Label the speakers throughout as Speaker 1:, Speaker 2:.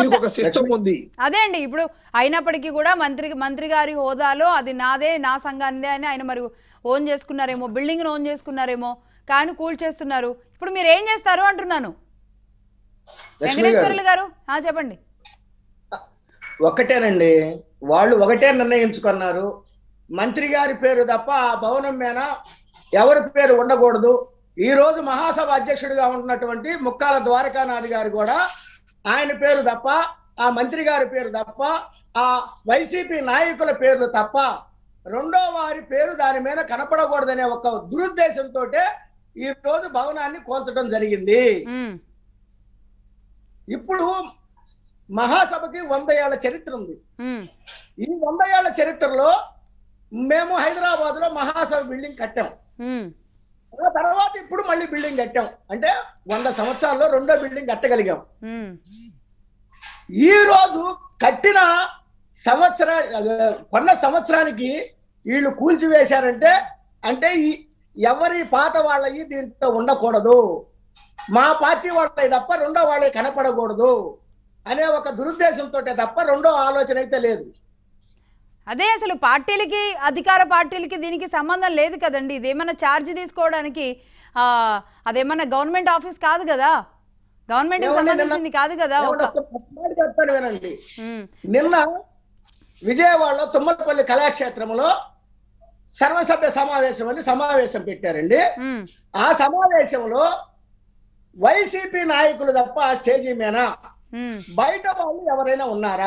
Speaker 1: దీనికి ఒక సిస్టమ్ ఉంది
Speaker 2: అదే అండి ఇప్పుడు అయినప్పటికీ కూడా మంత్రి మంత్రి గారి హోదాలో అది నాదే నా సంఘానిదే అని ఆయన మరి ఓన్ చేసుకున్నారేమో బిల్డింగ్ ఓన్ చేసుకున్నారేమో కానీ కూల్ చేస్తున్నారు ఇప్పుడు మీరు ఏం చేస్తారు అంటున్నాను
Speaker 3: లక్ష్మి గారు
Speaker 2: వెంకటేశ్వర్లు గారు ఆ, చెప్పండి
Speaker 3: ఒకటేనండి వాళ్ళు ఒకటే నిర్ణయించుకున్నారు మంత్రి గారి పేరు తప్ప ఆ భవనం మీద ఎవరి పేరు ఉండకూడదు ఈ రోజు మహాసభ అధ్యక్షుడిగా ఉన్నటువంటి ముక్కాల ద్వారకానాథ్ గారు కూడా ఆయన పేరు తప్ప ఆ మంత్రి గారి పేరు తప్ప ఆ వైసీపీ నాయకుల పేర్లు తప్ప రెండో వారి పేరు దాని మీద కనపడకూడదనే ఒక దురుద్దేశంతో ఈ రోజు భవనాన్ని కోల్చడం జరిగింది
Speaker 2: ఉమ్,
Speaker 3: ఇప్పుడు మహాసభకి వంద ఏళ్ల చరిత్ర ఉంది
Speaker 2: ఉమ్,
Speaker 3: ఈ వంద ఏళ్ల చరిత్రలో మేము హైదరాబాద్ లో మహాసభ బిల్డింగ్ కట్టాం
Speaker 2: ఉమ్,
Speaker 3: ఆ తర్వాత ఇప్పుడు మళ్ళీ బిల్డింగ్ కట్టాం అంటే వంద సంవత్సరాల్లో రెండో బిల్డింగ్ కట్టగలిగాం
Speaker 2: ఉమ్,
Speaker 3: ఈ రోజు కట్టిన సంవత్సర కొన్న సంవత్సరానికి వీళ్ళు కూల్చివేశారంటే అంటే ఈ ఎవరి పాత వాళ్ళవి దీంట్లో ఉండకూడదు మా పార్టీ వాళ్ళవి తప్ప రెండో వాళ్ళవి కనపడకూడదు అనే ఒక దురుద్దేశంతో తప్ప రెండో ఆలోచన అయితే లేదు
Speaker 2: అదే అసలు పార్టీలకి అధికార పార్టీలకి దీనికి సంబంధం లేదు కదండి ఇదేమన్నా ఛార్జ్ తీసుకోవడానికి ఆ, అదేమన్నా గవర్నమెంట్ ఆఫీస్ కాదు కదా గవర్నమెంట్
Speaker 3: ఏమండి నిన్న-
Speaker 2: సంబంధించింది కాదు కదా
Speaker 3: ఏమంటే
Speaker 2: ఒక
Speaker 3: ఒక్క మాట చెప్తాను వినండి
Speaker 2: ఉమ్,
Speaker 3: నిన్న విజయవాడలో తుమ్మలపల్లి కళాక్షేత్రంలో సర్వసభ్య సమావేశం అని సమావేశం పెట్టారండి
Speaker 2: ఉమ్,
Speaker 3: ఆ సమావేశంలో వైసీపీ నాయకులు తప్ప ఆ స్టేజీ మీద
Speaker 2: ఉమ్,
Speaker 3: బయట వాళ్ళు ఎవరైనా ఉన్నారా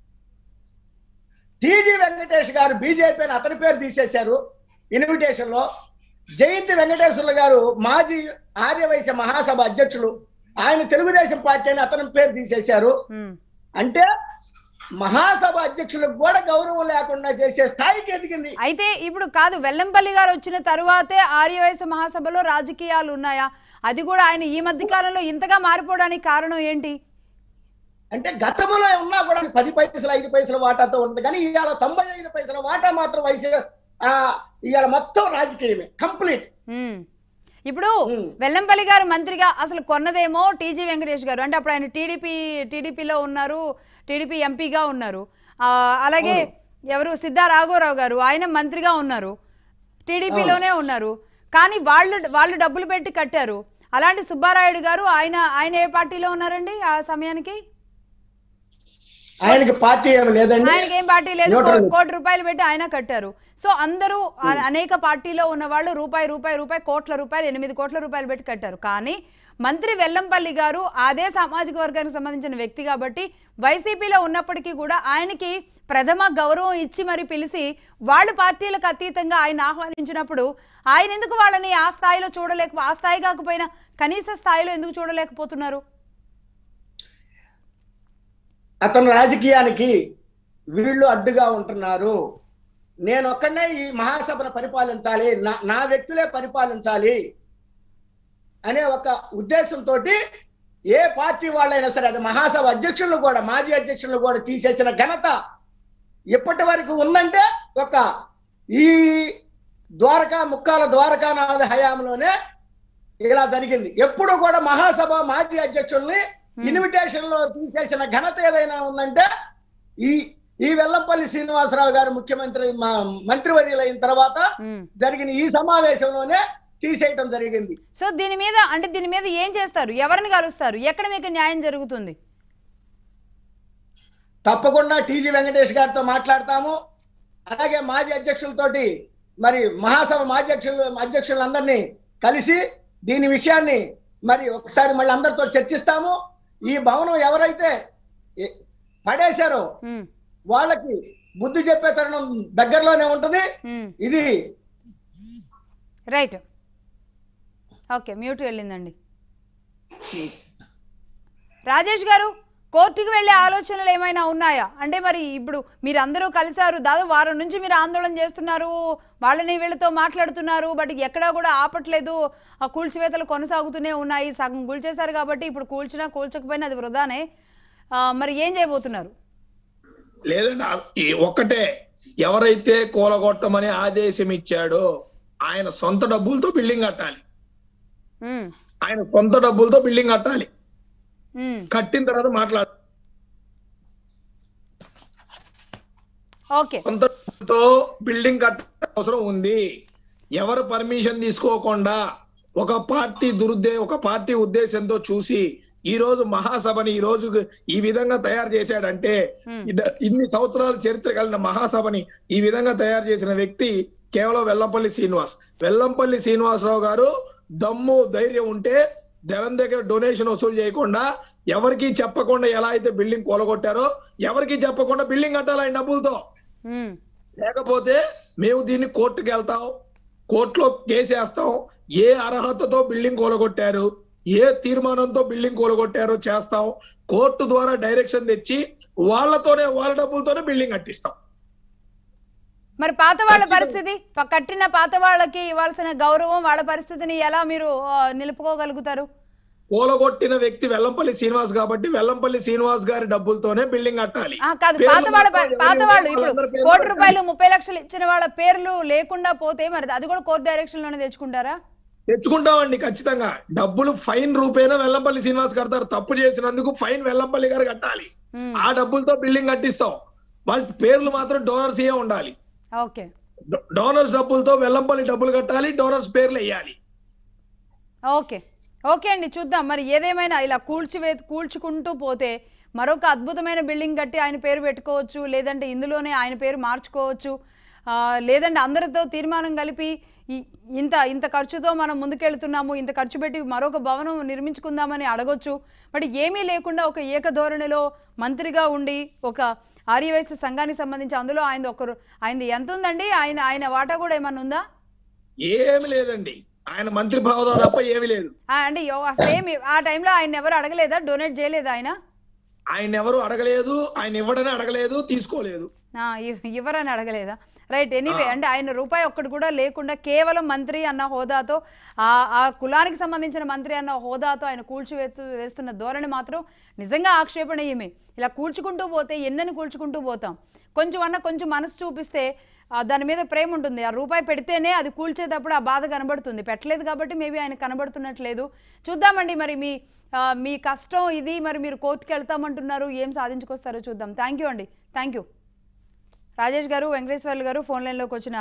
Speaker 3: టీజీ వెంకటేష్ గారు బీజేపీ అని అతని పేరు తీసేశారు ఇన్విటేషన్ లో జయంతి వెంకటేశ్వర్లు గారు మాజీ ఆర్యవైశ్య మహాసభ అధ్యక్షులు ఆయన తెలుగుదేశం పార్టీ అని అతని పేరు తీసేశారు
Speaker 2: ఉమ్.
Speaker 3: అంటే మహాసభ అధ్యక్షులకు కూడా గౌరవం లేకుండా చేసే స్థాయికి ఎదిగింది
Speaker 2: అయితే ఇప్పుడు కాదు వెల్లంపల్లి గారు వచ్చిన తరువాతే ఆర్యవైశ్య మహాసభలో రాజకీయాలు ఉన్నాయా అది కూడా ఆయన ఈ మధ్య కాలంలో ఇంతగా మారిపోవడానికి కారణం ఏంటి
Speaker 3: అంటే గతంలో ఉన్నా కూడా పది పైసలు ఐదు పైసల వాటాతో ఉంది కానీ ఇవాళ తొంభై ఐదు పైసల వాటా మాత్రం వయసు ఆ ఇవాళ మొత్తం రాజకీయమే కంప్లీట్
Speaker 2: ఉమ్. ఇప్పుడు
Speaker 3: ఉమ్.
Speaker 2: వెల్లంపల్లి గారు మంత్రిగా అసలు కొన్నదేమో టీజీ వెంకటేష్ గారు అంటే అప్పుడు ఆయన టీడీపీ టీడీపీలో ఉన్నారు టీడీపీ ఎంపీగా ఉన్నారు ఆ, అలాగే ఎవరు సిద్ధా రాఘవరావు గారు ఆయన మంత్రిగా ఉన్నారు టీడీపీలోనే ఉన్నారు కానీ వాళ్ళు వాళ్ళు డబ్బులు పెట్టి కట్టారు అలాంటి సుబ్బారాయుడు గారు ఆయన ఆయన ఏ పార్టీలో ఉన్నారండి ఆ సమయానికి
Speaker 3: ఆయనకి పార్టీ ఏమి లేదండి
Speaker 2: ఆయనకి ఏం పార్టీ లేదు
Speaker 3: Neutral.
Speaker 2: కో- కోటి రూపాయలు పెట్టి ఆయన కట్టారు సో అందరూ అ- అనేక పార్టీలో ఉన్న వాళ్ళు రూపాయి రూపాయి రూపాయి కోట్ల రూపాయలు ఎనిమిది కోట్ల రూపాయలు పెట్టి కట్టారు కానీ మంత్రి వెల్లంపల్లి గారు అదే సామాజిక వర్గానికి సంబంధించిన వ్యక్తి కాబట్టి వైసీపీలో ఉన్నప్పటికీ కూడా ఆయనకి ప్రథమ గౌరవం ఇచ్చి మరి పిలిచి వాళ్ళు పార్టీలకు అతీతంగా ఆయన ఆహ్వానించినప్పుడు ఆయన ఎందుకు వాళ్ళని ఆ స్థాయిలో చూడలేక ఆ స్థాయి కాకపోయినా కనీస స్థాయిలో ఎందుకు చూడలేకపోతున్నారు
Speaker 3: అతను రాజకీయానికి వీళ్ళు అడ్డుగా ఉంటున్నారు నేను ఒక్కనే ఈ మహాసభను పరిపాలించాలి నా నా వ్యక్తులే పరిపాలించాలి అనే ఒక ఉద్దేశంతో ఏ పార్టీ వాళ్ళైనా సరే అది మహాసభ అధ్యక్షులను కూడా మాజీ అధ్యక్షులను కూడా తీసేసిన ఘనత ఇప్పటి వరకు ఉందంటే ఒక ఈ ద్వారకా ముక్కాల ద్వారకానాథ హయాంలోనే ఇలా జరిగింది ఎప్పుడు కూడా మహాసభ మాజీ అధ్యక్షుల్ని ఇన్విటేషన్ లో తీసేసిన ఘనత ఏదైనా ఉందంటే ఈ ఈ వెల్లంపల్లి శ్రీనివాసరావు గారు ముఖ్యమంత్రి మా మంత్రివర్యులు అయిన తర్వాత
Speaker 2: ఉమ్.
Speaker 3: జరిగిన ఈ సమావేశంలోనే తీసేయటం జరిగింది
Speaker 2: సో దీని మీద అంటే దీని మీద ఏం చేస్తారు ఎవరిని కలుస్తారు ఎక్కడ మీకు న్యాయం జరుగుతుంది
Speaker 3: తప్పకుండా టీజీ వెంకటేష్ గారితో మాట్లాడతాము అలాగే మాజీ అధ్యక్షులతోటి మరి మహాసభ మాజీ అధ్యక్షులు అధ్యక్షులందరినీ కలిసి దీని విషయాన్ని మరి ఒకసారి మళ్ళీ అందరితో చర్చిస్తాము ఈ భవనం ఎవరైతే ఏ- పడేశారో
Speaker 2: ఉమ్,
Speaker 3: వాళ్ళకి బుద్ధి చెప్పే తరుణం దగ్గరలోనే ఉంటది
Speaker 2: ఉమ్.
Speaker 3: ఇది
Speaker 2: రైట్ ఓకే మ్యూట్ వెళ్ళిందండి రాజేష్ గారు కోర్టుకు వెళ్ళే ఆలోచనలు ఏమైనా ఉన్నాయా అంటే మరి ఇప్పుడు మీరు అందరూ కలిశారు దాదాపు వారం నుంచి మీరు ఆందోళన చేస్తున్నారు వాళ్ళని వీళ్ళతో మాట్లాడుతున్నారు బట్ ఎక్కడా కూడా ఆపట్లేదు ఆ కూల్చివేతలు కొనసాగుతూనే ఉన్నాయి సగం కూల్చేశారు కాబట్టి ఇప్పుడు కూల్చినా కూల్చకపోయినా అది వృధానే ఆ, మరి ఏం చేయబోతున్నారు
Speaker 1: లేదండి ఆ- ఈ ఒక్కటే ఎవరైతే కూలగొట్టమని ఆదేశం ఇచ్చాడో ఆయన సొంత డబ్బులతో బిల్డింగ్ కట్టాలి
Speaker 2: ఉమ్,
Speaker 1: ఆయన సొంత డబ్బులతో బిల్డింగ్ కట్టాలి
Speaker 2: ఉమ్,
Speaker 1: కట్టిన తర్వాత మాట్లాడు
Speaker 2: ఓకే
Speaker 1: సొంతతో బిల్డింగ్ కట్ట అవసరం ఉంది ఎవరు పర్మిషన్ తీసుకోకుండా ఒక పార్టీ దురుద్దే ఒక పార్టీ ఉద్దేశంతో చూసి ఈ రోజు మహాసభని ఈ రోజు ఈ విధంగా తయారు చేశాడంటే
Speaker 2: Hmm.
Speaker 1: ఇద- ఇన్ని సంవత్సరాల చరిత్ర కలిగిన మహాసభని ఈ విధంగా తయారు చేసిన వ్యక్తి కేవలం వెల్లంపల్లి శ్రీనివాస్ వెల్లంపల్లి శ్రీనివాసరావు గారు దమ్ము ధైర్యం ఉంటే జనం దగ్గర డొనేషన్ వసూలు చేయకుండా ఎవరికి చెప్పకుండా ఎలా అయితే బిల్డింగ్ కూలగొట్టారో ఎవరికి చెప్పకుండా బిల్డింగ్ కట్టాలి ఆయన డబ్బులతో
Speaker 2: ఉమ్,
Speaker 1: లేకపోతే మేము దీన్ని కోర్టుకి వెళ్తాం కోర్టులో కేసు వేస్తాం ఏ అర్హతతో బిల్డింగ్ కూలగొట్టారు ఏ తీర్మానంతో బిల్డింగ్ కూలగొట్టారో చేస్తాం కోర్టు ద్వారా డైరెక్షన్ తెచ్చి వాళ్ళతోనే వాళ్ళ డబ్బులతోనే బిల్డింగ్ కట్టిస్తాం
Speaker 2: మరి పాత వాళ్ళ
Speaker 1: ఖచ్చితంగా.
Speaker 2: పరిస్థితి ప- కట్టిన పాత వాళ్ళకి ఇవ్వాల్సిన గౌరవం వాళ్ళ పరిస్థితిని ఎలా మీరు ఆ, నిలుపుకోగలుగుతారు
Speaker 1: కూలగొట్టిన వ్యక్తి వెల్లంపల్లి శ్రీనివాస్ కాబట్టి వెల్లంపల్లి శ్రీనివాస్ గారి డబ్బులతోనే బిల్డింగ్ కట్టాలి
Speaker 2: ఆ, కాదు
Speaker 1: పేర్లు
Speaker 2: పాత వాళ్ళ
Speaker 1: మాత్రం
Speaker 2: పాత
Speaker 1: ఎవరి
Speaker 2: వాళ్ళు
Speaker 1: వాళ్ళందరి
Speaker 2: ఇప్పుడు
Speaker 1: పేర్లు
Speaker 2: కోటి
Speaker 1: పెట్టాలి.
Speaker 2: రూపాయలు ముప్పై లక్షలు ఇచ్చిన వాళ్ళ పేర్లు లేకుండా పోతే మరి అది కూడా కోర్టు డైరెక్షన్ లోనే తెచ్చుకుంటారా
Speaker 1: తెచ్చుకుంటామండి ఖచ్చితంగా డబ్బులు ఫైన్ రూపేనా వెల్లంపల్లి శ్రీనివాస్ కడతారు తప్పు చేసినందుకు ఫైన్ వెల్లంపల్లి గారు కట్టాలి
Speaker 2: ఉమ్,
Speaker 1: ఆ డబ్బులతో బిల్డింగ్ కట్టిస్తాం వాళ్ళ పేర్లు మాత్రం డోనర్స్ ఏ ఉండాలి
Speaker 2: ఓకే
Speaker 1: డో- డోనర్స్ డబ్బులతో వెల్లంపల్లి డబ్బులు కట్టాలి డోనర్స్ పేర్లు వేయాలి
Speaker 2: ఓకే ఓకే అండి చూద్దాం మరి ఏదేమైనా ఇలా కూల్చివే కూల్చుకుంటూ పోతే మరొక అద్భుతమైన బిల్డింగ్ కట్టి ఆయన పేరు పెట్టుకోవచ్చు లేదంటే ఇందులోనే ఆయన పేరు మార్చుకోవచ్చు ఆ, లేదంటే అందరితో తీర్మానం కలిపి ఈ- ఇంత ఇంత ఖర్చుతో మనం ముందుకెళ్తున్నాము ఇంత ఖర్చు పెట్టి మరొక భవనం నిర్మించుకుందామని అడగొచ్చు బట్ ఏమీ లేకుండా ఒక ఏకధోరణిలో మంత్రిగా ఉండి ఒక ఆర్యవైశ్య సంఘానికి సంబంధించి అందులో ఆయన ఒకరు ఆయనది ఎంత ఉందండి ఆయన ఆయన వాటా కూడా ఏమన్నా ఉందా
Speaker 1: ఏమి లేదండి ఆయన మంత్రి భావన తప్ప ఏమి లేదు
Speaker 2: ఆ, అంటే యో- అసలు ఏమి ఆ టైంలో ఆయన ఎవరు అడగలేదా డొనేట్ చేయలేదా ఆయన
Speaker 1: ఆయన ఎవరు అడగలేదు ఆయన ఇవ్వడని అడగలేదు తీసుకోలేదు
Speaker 2: ఆ, ఇవ్- ఇవ్వరని అడగలేదా రైట్ ఎనీవే అంటే ఆయన రూపాయి ఒక్కటి కూడా లేకుండా కేవలం మంత్రి అన్న హోదాతో ఆ ఆ కులానికి సంబంధించిన మంత్రి అన్న హోదాతో ఆయన కూల్చివేస్తూ వేస్తున్న ధోరణి మాత్రం నిజంగా ఆక్షేపణీయమే ఇలా కూల్చుకుంటూ పోతే ఎన్నని కూల్చుకుంటూ పోతాం కొంచెం అన్న కొంచెం మనసు చూపిస్తే ఆ, దాని మీద ప్రేమ ఉంటుంది ఆ రూపాయి పెడితేనే అది కూల్చేటప్పుడు ఆ బాధ కనబడుతుంది పెట్టలేదు కాబట్టి మేబీ ఆయన కనబడుతున్నట్లేదు చూద్దామండి మరి మీ ఆ, మీ కష్టం ఇది మరి మీరు కోర్టుకి వెళ్తామంటున్నారు ఏం సాధించుకొస్తారో చూద్దాం థ్యాంక్ యూ అండి థ్యాంక్ యూ రాజేష్ గారు వెంకటేశ్వర్లు గారు ఫోన్ లైన్లోకి వచ్చిన